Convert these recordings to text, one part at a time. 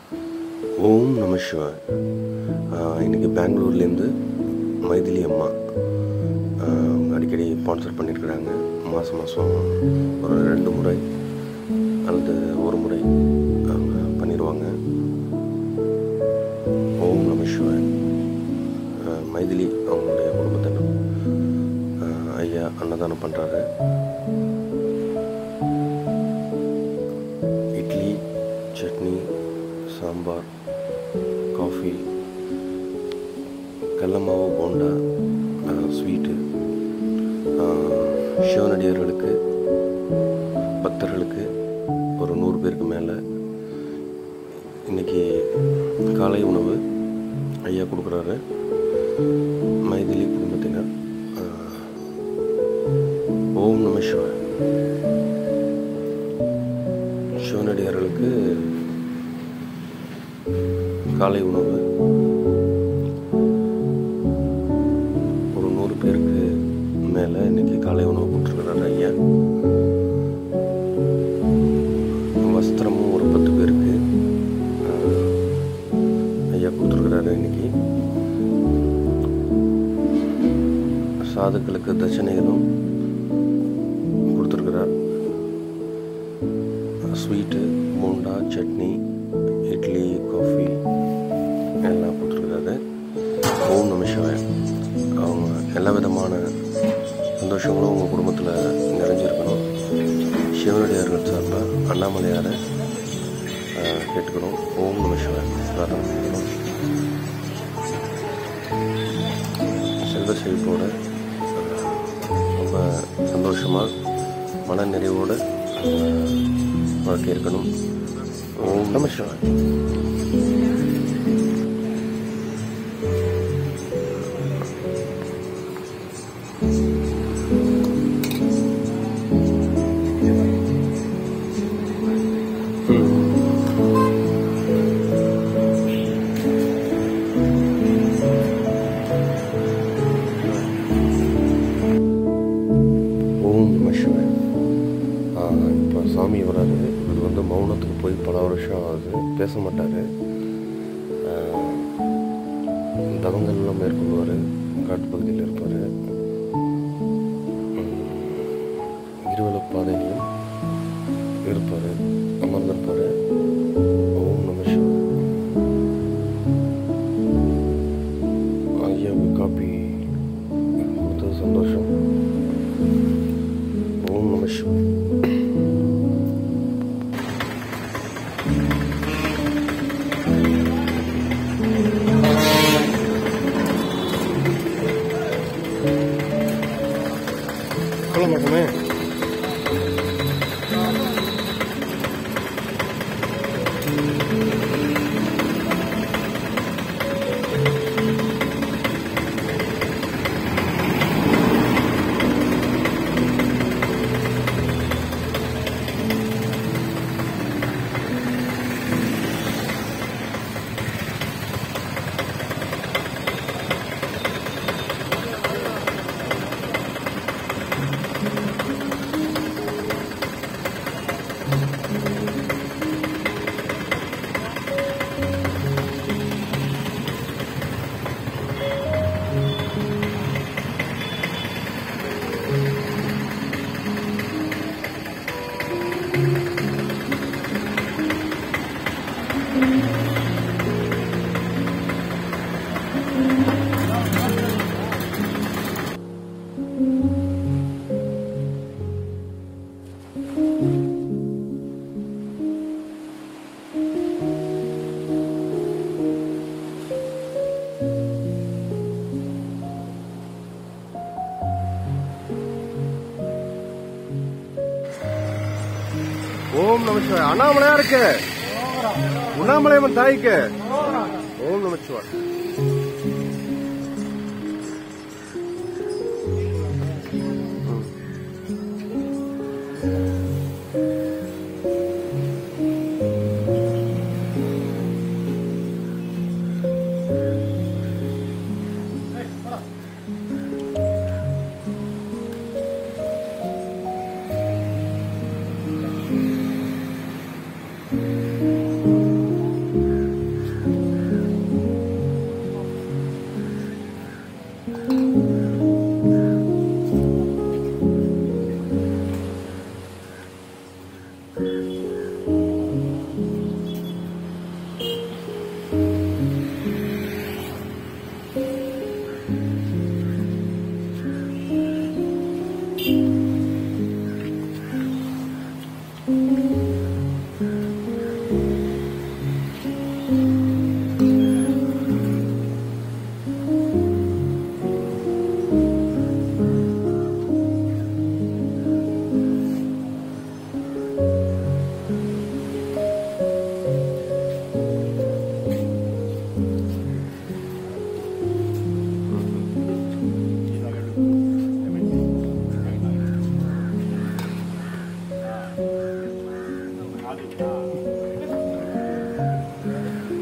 ஓம் நம சிவாய் இன்றைக்கி பெங்களூர்லேருந்து மைதிலி அம்மா ஆஹ், அடிக்கடி ஸ்பான்சர் பண்ணியிருக்கிறாங்க மாதம் மாதம் ஒரு ரெண்டு முறை அல்லது ஒரு முறை அவங்க பண்ணிடுவாங்க ஓம் நம சிவாய் ஆஹ், மைதிலி அவங்களுடைய குடும்பத்தினர் ஆஹ், ஐயா அன்னதானம் பண்ணுறாரு இட்லி சட்னி சாம்பார் காஃபி கடல மாவு போண்டா ஸ்வீட்டு சிவனடியார்களுக்கு பக்தர்களுக்கு ஒரு நூறு பேருக்கு மேலே இன்னைக்கு காலை உணவு ஐயா கொடுக்குறாரு மைதிலி குடும்பத்தினர் ஆஹ், ஓம் நம சிவாய் சிவனடியார்களுக்கு காலை உணவு ஒரு நூறு பேருக்கு மேலே இன்னைக்கு காலை உணவு கொடுத்துருக்குறாரு ஐயா வஸ்திரமும் ஒரு பத்து பேருக்கு ஆஹ், ஐயா கொடுத்துருக்குறாரு இன்னைக்கு சாதுக்களுக்கு தட்சணைகளும் கொடுத்துருக்குறார் ஸ்வீட்டு போண்டா சட்னி இட்லி காஃபி எல்லாம் கொடுத்துருக்காரு ஓம் நம சிவாய அவங்க எல்லா விதமான சந்தோஷங்களும் உங்கள் குடும்பத்தில் நிறைஞ்சிருக்கணும் சிவனடியார்கள் சார்பாக அண்ணாமலையாரை ஆஹ், கேட்டுக்கணும் ஓம் நம சிவாய பிரார்த்தனை பண்ணிக்கணும் செல்வ செழிப்போட ஆஹ், ரொம்ப சந்தோஷமாக மன நிறைவோட ஆஹ், வாழ்க்கை இருக்கணும் ஓம் நம சிவாய் ஓம் நம சிவாய் இப்போ சாமி வராரு இவர் வந்து மௌனத்துக்கு போய் பல வருஷம் ஆகுது பேச மாட்டார் தவங்கள்லாம் மேற்கொள்வார் காட்டுப்பகுதியில் இருப்பார் இருவலப்பாதையிலையும் இருப்பார் அமர்ந்திருப்பார் ஓம் நம சிவாய் ஐயாவுக்கு காப்பி கொடுத்தது சந்தோஷம் ஓம் நம சிவாய் சொல்ல மாட்டோமே ஓம் நம சிவாய் அண்ணாமலையா இருக்கு உண்ணாமலையம்மன் தாய்க்கு ஓம் நம சிவாய்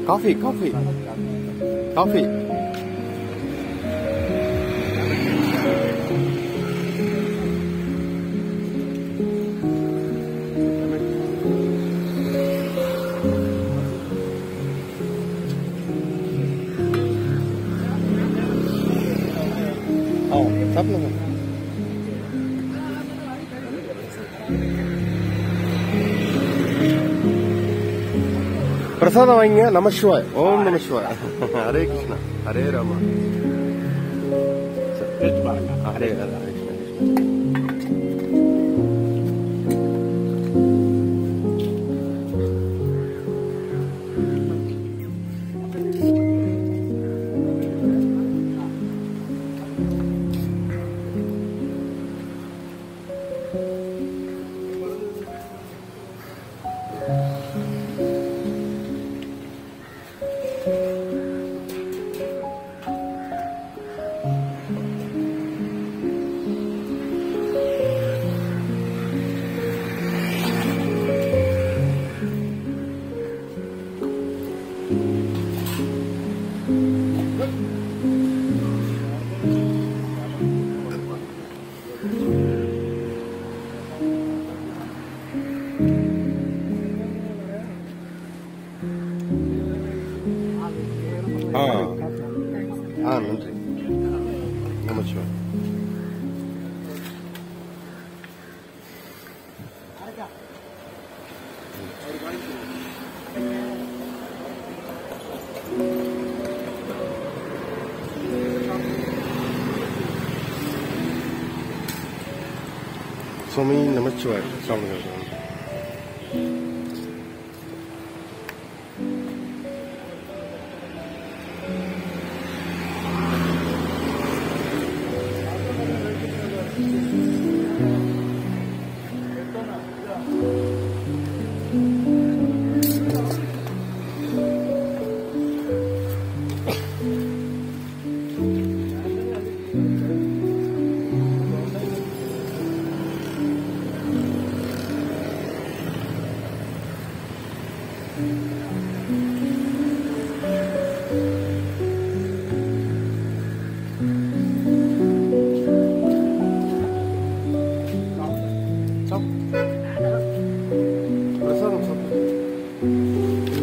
காஃபி காஃபி காஃபி ஆ சாப்பிடுங்க பிரசாதம் வாங்கிங்க நம சிவாய் ஓம் நம சிவாய் ஹரே கிருஷ்ணா ஹரே ராமா ஹரே ஹரே ஹரே கிருஷ்ணா ஆ ஆ நன்றி நம சிவாய் சுவாமி நமச்சிவாய் சாமி பிரசாதம் சாப்பிடு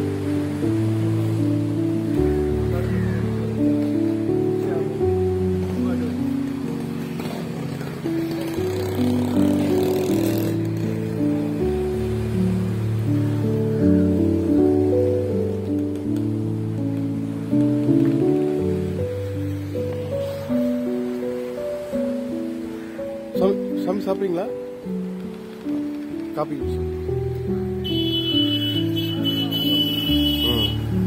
சாமி சாமி சாப்பிட்றீங்களா காப்பி குடிச்சு ம்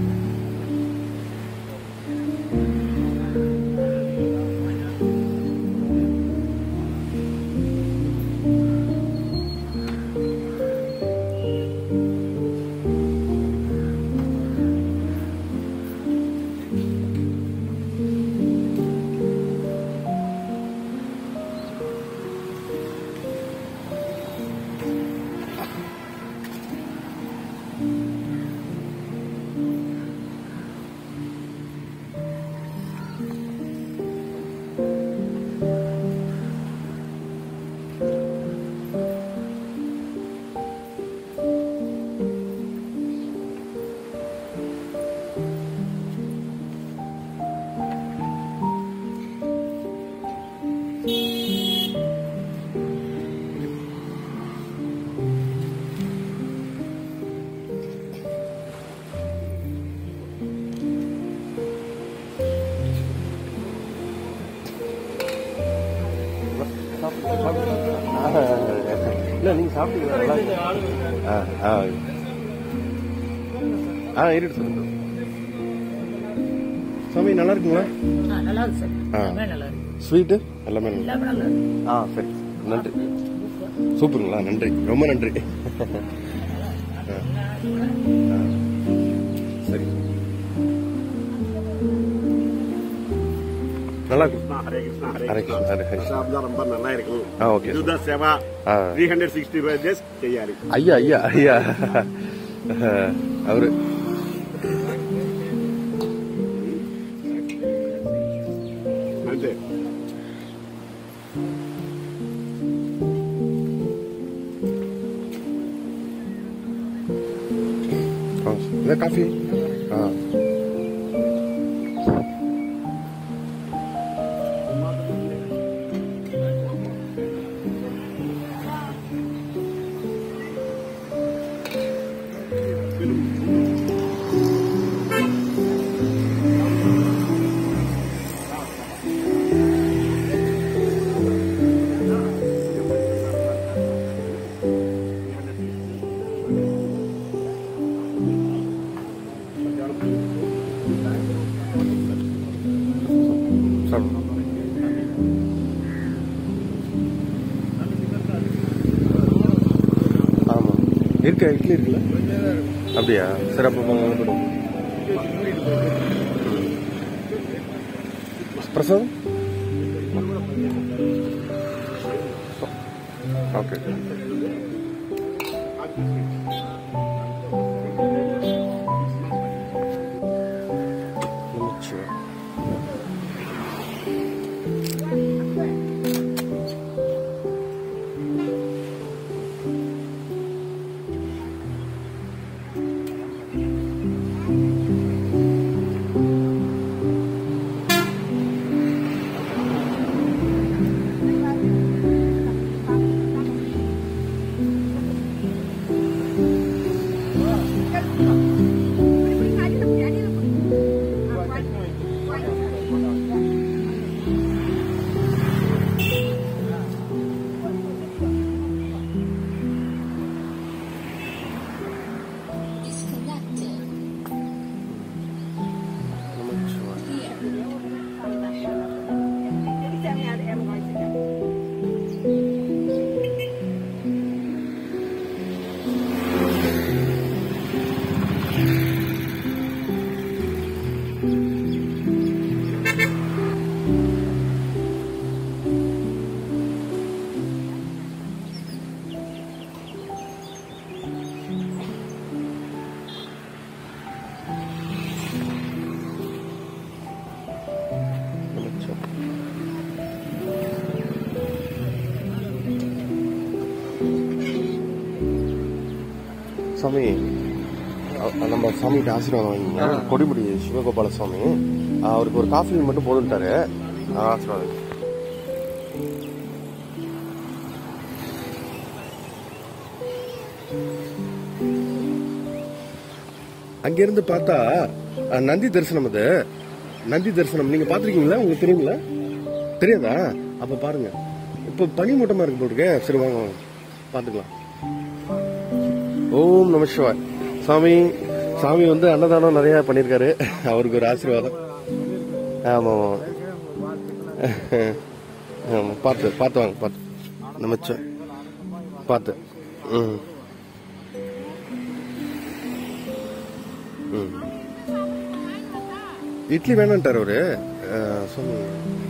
இல்லை நீங்கள் சாப்பிட்டீங்களா நல்லா இருக்கு. ஆ ஆ ஆ இருக்கு சொல்லுங்க சாமி நல்லா இருக்குங்களா ஆ, நல்லா இருக்கு சார் ஆ. எல்லாமே நல்லா இருக்கு ஸ்வீட்டு எல்லாமே நல்லா எல்லாமே நல்லா இருக்கு ஆ சரி நன்றி சூப்பருங்களா நன்றி ரொம்ப நன்றி ஆ. ஆ. சரி நல்லா இருக்கு ஹரே கிருஷ்ணா ஹரே ஹரே கிருஷ்ணா ஹரே ஹரே பிரசாதம் ரொம்ப நல்லா இருக்கும் ஆ ஓகே இதுதான் சேவா ஆ three hundred sixty five days செய்யாలి ஐயா ஐயா ஐயா அவரு இந்த காஃபி ஆ சாப்பிடு ஆமாம் இருக்கா இட்லி இருக்குல்ல அப்படியா சரி அப்போ வாங்க, வாங்க, போடுவோம். பிரசாதம் ஓகே நிச்சயம் சாமி அ- நம்ம சாமிகிட்ட ஆசீர்வாதம் வாங்கிங்க கொடிமுடி சிவகோபால சுவாமி அவருக்கு ஒரு காஃபி மட்டும் போதுட்டாரு ஆசீர்வாதம் அங்கிருந்து பார்த்தா அ, நந்தி தரிசனம் அது நந்தி தரிசனம் நீங்க பாத்திருக்கீங்களா உங்களுக்கு தெரியுங்களா தெரியாதா அப்ப பாருங்க இப்ப பனி மூட்டமா இருக்கு போட்டுருக்க சரி வாங்க வாங்க பாத்துக்கலாம் ஓம் நம சிவாய் சாமி சாமி வந்து அன்னதானம் நிறைய பண்ணியிருக்காரு அவருக்கு ஒரு ஆசீர்வாதம் ஆமா ஆமா ஆமா பார்த்து பார்த்து வாங்க பார்த்து நமச்சிவாய் பார்த்து ம் ம் இட்லி வேணான்ட்டார் அவரு அஹ், சொல்லுங்க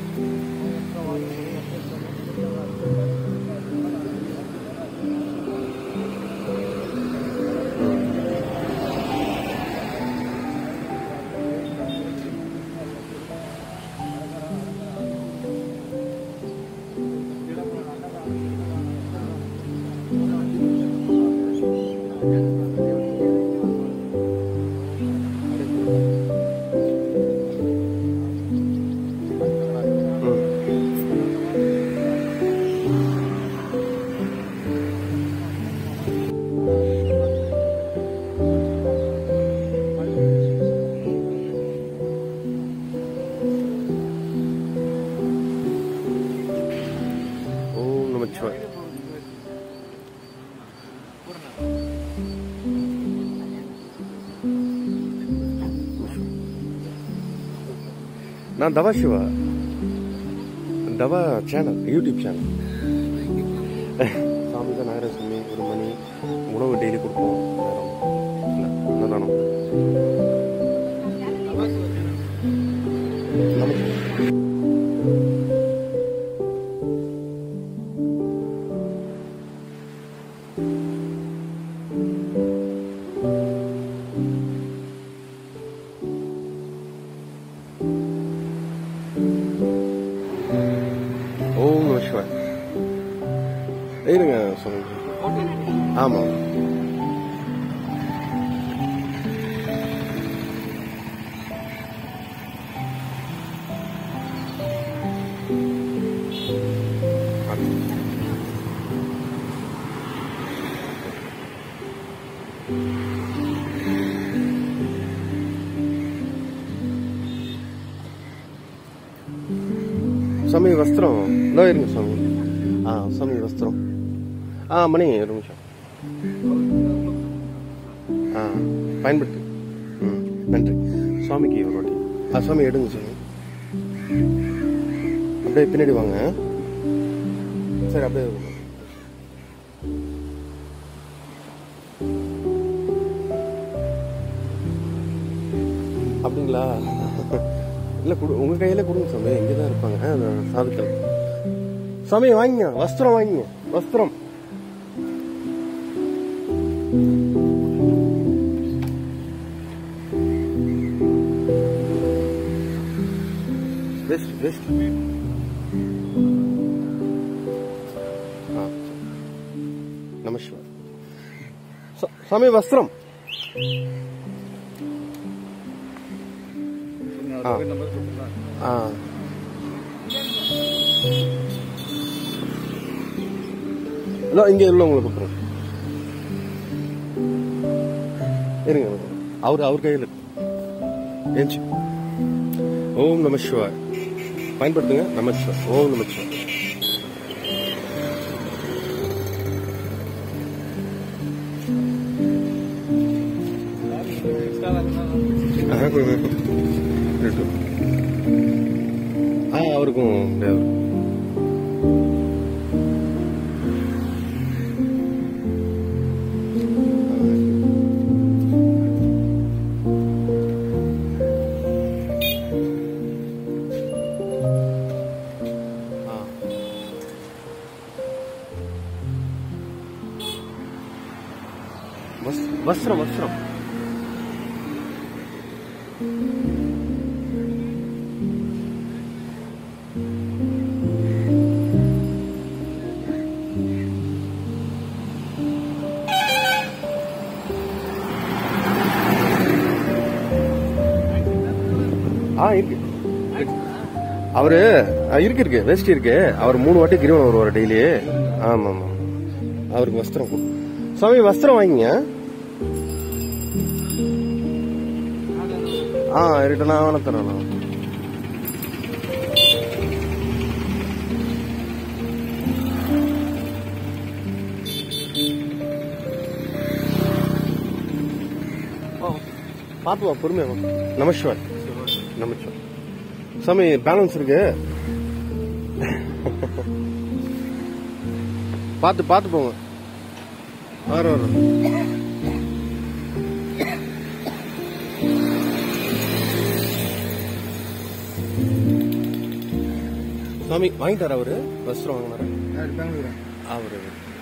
ஓம் நமச்சிவாய் நான் தவா சிவா தவா சேனல் யூடியூப் சேனல் சாமி தான் நாகரசாமி ஒரு மணி உணவு டெய்லி கொடுப்போம் நேரம் இல்லை, அன்னதானம் நமக்கு ஓம் நம சிவாய் இருங்க சொல்லுங்க ஆமாம் சாமி வஸ்திரம் இதோ இருங்க சாமி ஆ சாமி வஸ்திரம் ஆ மணி ஒரு நிமிஷம் ஆ பயன்படுத்து ம் நன்றி சுவாமிக்கு ஒரு வாட்டி ஆ சுவாமி எடுங்க சாமி அப்படியே பின்னாடி வாங்க சரி அப்படியே இருங்க. அப்படிங்களா இல்லை கொடு உங்கள் கையில் கொடுங்க சாமி இங்கே தான் இருப்பாங்க ஆ, அந்த சாதுக்கள் சாமி வாங்கிங்க வஸ்திரம் வாங்கிங்க வஸ்திரம் வெஸ்ட் வெஸ்ட் ஆ நமஸ்கார் சா- சாமி வஸ்திரம் ஆ ஆ இல்லை இங்கே உள்ள உங்களுக்கு கொடுத்துருங்க இருங்க இருங்க. அவர் அவர் கையில் இருக்கு. ஏஞ்சி ஓம் நம சிவாய் பயன்படுத்துங்க நம சிவாய் ஓம் நம சிவாய் ஆஹா, கொடுங்க. இருக்கட்டும். ஆ அவருக்கும் தேவை. ஆ. வஸ்- வஸ்திரம் வஸ்திரம் ஆ இருக்கு அவரு ஆ, இருக்கு இருக்கு வேஸ்ட் இருக்கு அவர் மூணு வாட்டி கிரிவலம் வருவார் டெய்லி ஆமா ஆமா அவருக்கு வஸ்திரம் கொடு சுவாமி வஸ்திரம் வாங்கிங்க ஆ இருக்கட்டும் நான் வேணா தரேன் நான். ஆ, பார்த்து வா பொறுமையா வா நமஸ்கார் நமஸ்கார் சாமி பேலன்ஸ் இருக்கு பார்த்து பார்த்து போங்க வர வர சாமி வாங்கிட்டார் அவரு வஸ்திரம் வாங்கினாரு அவரு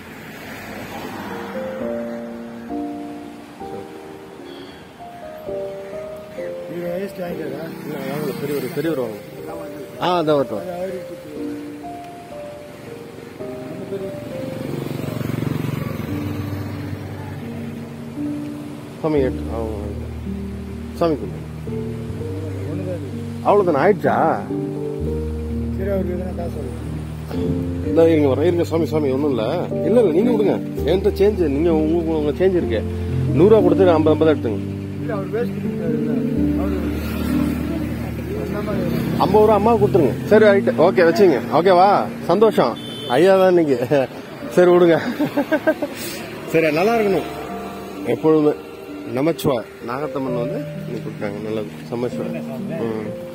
இல்ல, வாங்கல, பெரியவர் பெரியவர் வாங்க ஆ அதான் வரட்டும் சாமி எட்டு அவங்க வாங்கிக்கலாம். சாமி கொடுங்க அவ்வளோதானே ஆயிடுச்சா இந்த இருங்க வரேன் இருங்க சாமி சாமி ஒன்றும் இல்லை இல்லை இல்லை நீங்கள் கொடுங்க என்கிட்ட சேஞ்ச் நீங்கள் உங்களுக்கு உங்கள் சேஞ்ச் இருக்கு நூறுரூவா கொடுத்து ஐம்பது ஐம்பது எடுத்துங்க ஐம்பது ரூபா அம்மா கொடுத்துருங்க சரி ரைட்டு ஓகே வச்சுங்க ஓகேவா சந்தோஷம் ஐயா தான் இன்னைக்கு சரி விடுங்க சரி நல்லா இருக்கணும் எப்பொழுதுமே நமச்சிவா நாகத்தம்மன் வந்து இன்னைக்கு கொடுத்தாங்க நல்லது சமச்சிவா ம்